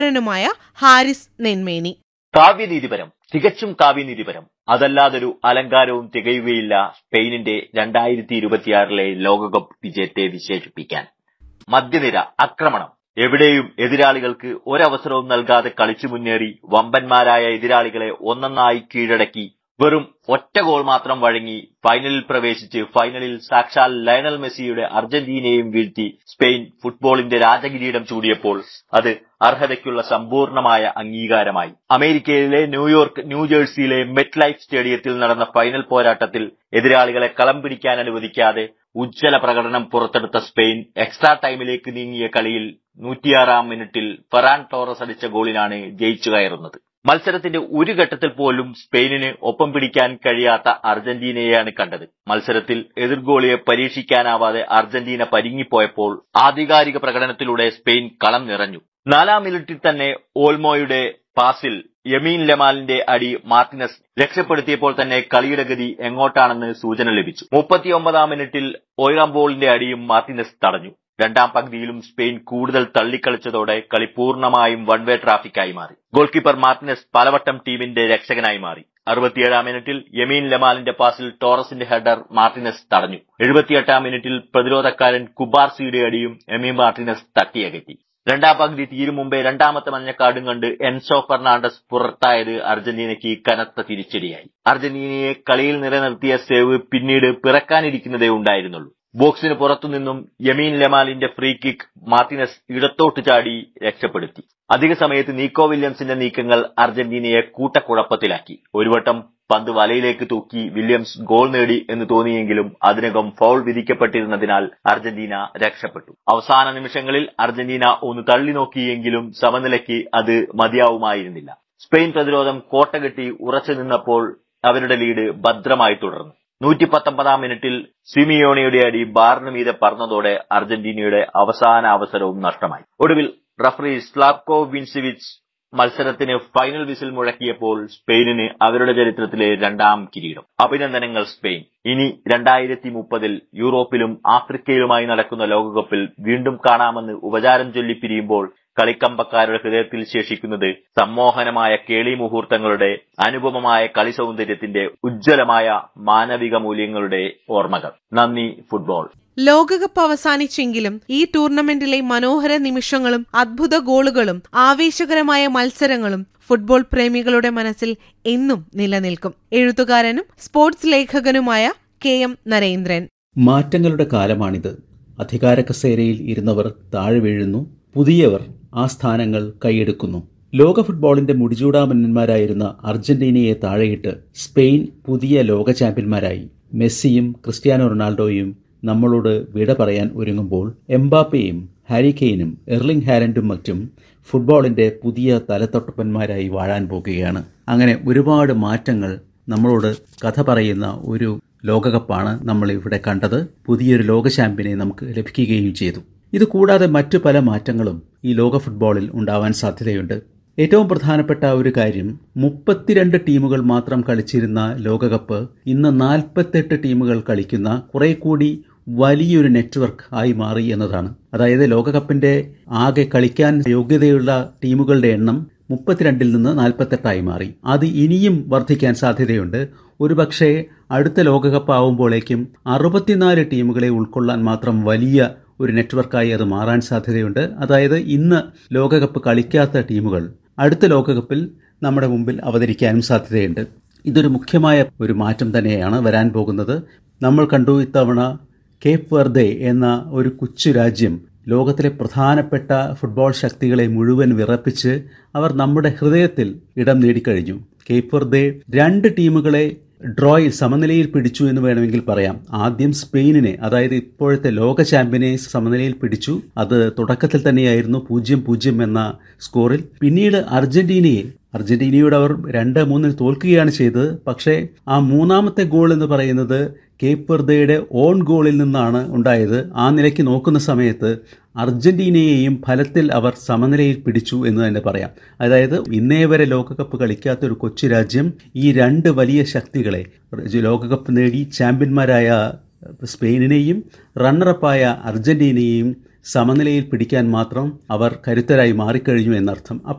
നുമായ ഹാരിസ് നെന്മേനി കാവ്യനീതിപരം തികച്ചും കാവ്യനീതിപരം അതല്ലാതൊരു അലങ്കാരവും തികയുകയില്ല സ്പെയിനിന്റെ രണ്ടായിരത്തി ഇരുപത്തിയാറിലെ ലോകകപ്പ് വിജയത്തെ വിശേഷിപ്പിക്കാൻ മധ്യനിര ആക്രമണം എവിടെയും എതിരാളികൾക്ക് ഒരവസരവും നൽകാതെ കളിച്ചു മുന്നേറി വമ്പന്മാരായ എതിരാളികളെ ഒന്നൊന്നായി കീഴടക്കി വെറും ഒറ്റ ഗോൾ മാത്രം വഴങ്ങി ഫൈനലിൽ പ്രവേശിച്ച് ഫൈനലിൽ സാക്ഷാൽ ലയണൽ മെസ്സിയുടെ അർജന്റീനയെയും വീഴ്ത്തി സ്പെയിൻ ഫുട്ബോളിന്റെ രാജകിരീടം ചൂടിയപ്പോൾ അത് അർഹതയ്ക്കുള്ള സമ്പൂർണമായ അംഗീകാരമായി അമേരിക്കയിലെ ന്യൂയോർക്ക് ന്യൂജേഴ്സിയിലെ മെറ്റ് ലൈഫ് സ്റ്റേഡിയത്തിൽ നടന്ന ഫൈനൽ പോരാട്ടത്തിൽ എതിരാളികളെ കളം പിടിക്കാൻ അനുവദിക്കാതെ ഉജ്ജ്വല പ്രകടനം പുറത്തെടുത്ത സ്പെയിൻ എക്സ്ട്രാ ടൈമിലേക്ക് നീങ്ങിയ കളിയിൽ നൂറ്റിയാറാം മിനിറ്റിൽ ഫെറാൻ ടോറസ് അടിച്ച ഗോളിനാണ് ജയിച്ചു കയറുന്നത് മത്സരത്തിന്റെ ഒരു ഘട്ടത്തിൽ പോലും സ്പെയിനിന് ഒപ്പം പിടിക്കാൻ കഴിയാത്ത അർജന്റീനയെയാണ് കണ്ടത് മത്സരത്തിൽ എതിർഗോളിയെ പരീക്ഷിക്കാനാവാതെ അർജന്റീന പരിങ്ങിപ്പോയപ്പോൾ ആധികാരിക പ്രകടനത്തിലൂടെ സ്പെയിൻ കളം നിറഞ്ഞു നാലാം മിനിറ്റിൽ തന്നെ ഓൾമോയുടെ പാസിൽ യമീൻ ലമാലിന്റെ അടി മാർട്ടിനസ് രക്ഷപ്പെടുത്തിയപ്പോൾ തന്നെ കളിയുടെ ഗതി എങ്ങോട്ടാണെന്ന് സൂചന ലഭിച്ചു മുപ്പത്തിയൊമ്പതാം മിനിറ്റിൽ ഓയിറംബോളിന്റെ അടിയും മാർട്ടിനസ് തടഞ്ഞു രണ്ടാം പകുതിയിലും സ്പെയിൻ കൂടുതൽ തള്ളിക്കളിച്ചതോടെ കളി പൂർണ്ണമായും വൺ വേ ട്രാഫിക്കായി മാറി ഗോൾ കീപ്പർ മാർട്ടിനസ് പലവട്ടം ടീമിന്റെ രക്ഷകനായി മാറി അറുപത്തിയേഴാം മിനിറ്റിൽ യമീൻ ലമാലിന്റെ പാസിൽ ടോറസിന്റെ ഹെഡർ മാർട്ടിനസ് തടഞ്ഞു എഴുപത്തിയെട്ടാം മിനിറ്റിൽ പ്രതിരോധക്കാരൻ കുബാർസിയുടെ അടിയും യമീൻ മാർട്ടിനസ് തട്ടിയകറ്റി രണ്ടാം പകുതി തീരും മുമ്പേ രണ്ടാമത്തെ മഞ്ഞക്കാർഡും കണ്ട് എൻസോ ഫെർണാണ്ടസ് പുറത്തായത് അർജന്റീനയ്ക്ക് കനത്ത തിരിച്ചടിയായി അർജന്റീനയെ കളിയിൽ നിലനിർത്തിയ സേവ് പിന്നീട് പിറക്കാനിരിക്കുന്നതേ ഉണ്ടായിരുന്നുള്ളൂ ബോക്സിന് പുറത്തുനിന്നും യമീൻ ലമാലിന്റെ ഫ്രീ കിക്ക് മാർട്ടിനസ് ഇടത്തോട്ട് ചാടി രക്ഷപ്പെടുത്തി അധിക സമയത്ത് നീക്കോ വില്യംസിന്റെ നീക്കങ്ങൾ അർജന്റീനയെ കൂട്ടക്കുഴപ്പത്തിലാക്കി ഒരു വട്ടം പന്ത് വലയിലേക്ക് തൂക്കി വില്യംസ് ഗോൾ നേടി എന്ന് തോന്നിയെങ്കിലും അതിനകം ഫൗൾ വിധിക്കപ്പെട്ടിരുന്നതിനാൽ അർജന്റീന രക്ഷപ്പെട്ടു അവസാന നിമിഷങ്ങളിൽ അർജന്റീന ഒന്ന് തള്ളി നോക്കിയെങ്കിലും സമനിലയ്ക്ക് അത് മതിയാവുമായിരുന്നില്ല സ്പെയിൻ പ്രതിരോധം കോട്ടകെട്ടി ഉറച്ചു നിന്നപ്പോൾ അവരുടെ ലീഡ് ഭദ്രമായി തുടർന്നു നൂറ്റി പത്തൊമ്പതാം മിനിറ്റിൽ സിമിയോണിയുടെ അടി ബാറിന് മീതെ പറന്നതോടെ അർജന്റീനയുടെ അവസാന അവസരവും നഷ്ടമായി ഒടുവിൽ റഫറി സ്ലാപ്കോ വിൻസിവിച്ച് മത്സരത്തിന് ഫൈനൽ വിസിൽ മുഴക്കിയപ്പോൾ സ്പെയിനിന് അവരുടെ ചരിത്രത്തിലെ രണ്ടാം കിരീടം അഭിനന്ദനങ്ങൾ സ്പെയിൻ ഇനി രണ്ടായിരത്തി മുപ്പതിൽ യൂറോപ്പിലും ആഫ്രിക്കയിലുമായി നടക്കുന്ന ലോകകപ്പിൽ വീണ്ടും കാണാമെന്ന് ഉപചാരം ചൊല്ലി പിരിയുമ്പോൾ കളിക്കമ്പക്കാരുടെ ഹൃദയത്തിൽ ശേഷിക്കുന്നത് സമ്മോഹനമായ കേളി മുഹൂർത്തങ്ങളുടെ അനുപമമായ കളി സൗന്ദര്യത്തിന്റെ ഉജ്ജ്വലമായ മാനവിക മൂല്യങ്ങളുടെ ഓർമ്മകൾ നന്ദി ഫുട്ബോൾ ലോകകപ്പ് അവസാനിച്ചെങ്കിലും ഈ ടൂർണമെന്റിലെ മനോഹര നിമിഷങ്ങളും അദ്ഭുത ഗോളുകളും ആവേശകരമായ മത്സരങ്ങളും ഫുട്ബോൾ പ്രേമികളുടെ മനസ്സിൽ എന്നും നിലനിൽക്കും എഴുത്തുകാരനും സ്പോർട്സ് ലേഖകനുമായ കെ എം നരേന്ദ്രൻ മാറ്റങ്ങളുടെ കാലമാണിത് അധികാര കസേരയിൽ ഇരുന്നവർ താഴെ വീഴുന്നു പുതിയവർ ആ സ്ഥാനങ്ങൾ കൈയെടുക്കുന്നു ലോക ഫുട്ബോളിന്റെ മുടിചൂടാമന്നന്മാരായിരുന്ന അർജന്റീനയെ താഴെയിട്ട് സ്പെയിൻ പുതിയ ലോക ചാമ്പ്യന്മാരായി മെസ്സിയും ക്രിസ്ത്യാനോ റൊണാൾഡോയും നമ്മളോട് വിട പറയാൻ ഒരുങ്ങുമ്പോൾ എംബാപ്പയും ഹാരി കെയ്നും എർലിംഗ് ഹാലൻഡും മറ്റും ഫുട്ബോളിന്റെ പുതിയ തലത്തൊട്ടപ്പന്മാരായി വാഴാൻ പോകുകയാണ് അങ്ങനെ ഒരുപാട് മാറ്റങ്ങൾ നമ്മളോട് കഥ പറയുന്ന ഒരു ലോകകപ്പാണ് നമ്മൾ ഇവിടെ കണ്ടത് പുതിയൊരു ലോക ചാമ്പ്യനെ നമുക്ക് ലഭിക്കുകയും ചെയ്തു ഇത് കൂടാതെ മറ്റു പല മാറ്റങ്ങളും ഈ ലോക ഫുട്ബോളിൽ ഉണ്ടാവാൻ സാധ്യതയുണ്ട് ഏറ്റവും പ്രധാനപ്പെട്ട ഒരു കാര്യം മുപ്പത്തിരണ്ട് ടീമുകൾ മാത്രം കളിച്ചിരുന്ന ലോകകപ്പ് ഇന്ന് നാൽപ്പത്തെട്ട് ടീമുകൾ കളിക്കുന്ന കുറെ കൂടി വലിയൊരു നെറ്റ്വർക്ക് ആയി മാറി എന്നതാണ് അതായത് ലോകകപ്പിന്റെ ആകെ കളിക്കാൻ യോഗ്യതയുള്ള ടീമുകളുടെ എണ്ണം മുപ്പത്തിരണ്ടിൽ നിന്ന് നാൽപ്പത്തെട്ടായി മാറി അത് ഇനിയും വർദ്ധിക്കാൻ സാധ്യതയുണ്ട് ഒരുപക്ഷെ അടുത്ത ലോകകപ്പ് ആവുമ്പോഴേക്കും അറുപത്തിനാല് ടീമുകളെ ഉൾക്കൊള്ളാൻ മാത്രം വലിയ ഒരു നെറ്റ്വർക്കായി അത് മാറാൻ സാധ്യതയുണ്ട് അതായത് ഇന്ന് ലോകകപ്പ് കളിക്കാത്ത ടീമുകൾ അടുത്ത ലോകകപ്പിൽ നമ്മുടെ മുമ്പിൽ അവതരിക്കാനും സാധ്യതയുണ്ട് ഇതൊരു മുഖ്യമായ ഒരു മാറ്റം തന്നെയാണ് വരാൻ പോകുന്നത് നമ്മൾ കണ്ടു ഇത്തവണ കേപ്പ് വെർദെ എന്ന ഒരു കൊച്ചു രാജ്യം ലോകത്തിലെ പ്രധാനപ്പെട്ട ഫുട്ബോൾ ശക്തികളെ മുഴുവൻ വിറപ്പിച്ച് അവർ നമ്മുടെ ഹൃദയത്തിൽ ഇടം നേടിക്കഴിഞ്ഞു കേപ്പ് വെർദെ രണ്ട് ടീമുകളെ ഡ്രോയിൽ സമനിലയിൽ പിടിച്ചു എന്ന് വേണമെങ്കിൽ പറയാം ആദ്യം സ്പെയിനിനെ അതായത് ഇപ്പോഴത്തെ ലോക ചാമ്പ്യനെ സമനിലയിൽ പിടിച്ചു അത് തുടക്കത്തിൽ തന്നെയായിരുന്നു പൂജ്യം പൂജ്യം എന്ന സ്കോറിൽ പിന്നീട് അർജന്റീനയെ അർജന്റീനയോട് അവർ രണ്ട് മൂന്നിൽ തോൽക്കുകയാണ് ചെയ്തത് പക്ഷേ ആ മൂന്നാമത്തെ ഗോൾ എന്ന് പറയുന്നത് കേപ്പ് വെർദയുടെ ഓൺ ഗോളിൽ നിന്നാണ് ഉണ്ടായത് ആ നിലയ്ക്ക് നോക്കുന്ന സമയത്ത് അർജന്റീനയെയും ഫലത്തിൽ അവർ സമനിലയിൽ പിടിച്ചു എന്ന് തന്നെ പറയാം അതായത് ഇന്നേ വരെ ലോകകപ്പ് കളിക്കാത്ത ഒരു കൊച്ചു രാജ്യം ഈ രണ്ട് വലിയ ശക്തികളെ ലോകകപ്പ് നേടി ചാമ്പ്യന്മാരായ സ്പെയിനിനെയും റണ്ണറപ്പായ അർജന്റീനയെയും സമനിലയിൽ പിടിക്കാൻ മാത്രം അവർ കരുത്തരായി മാറിക്കഴിഞ്ഞു എന്നർത്ഥം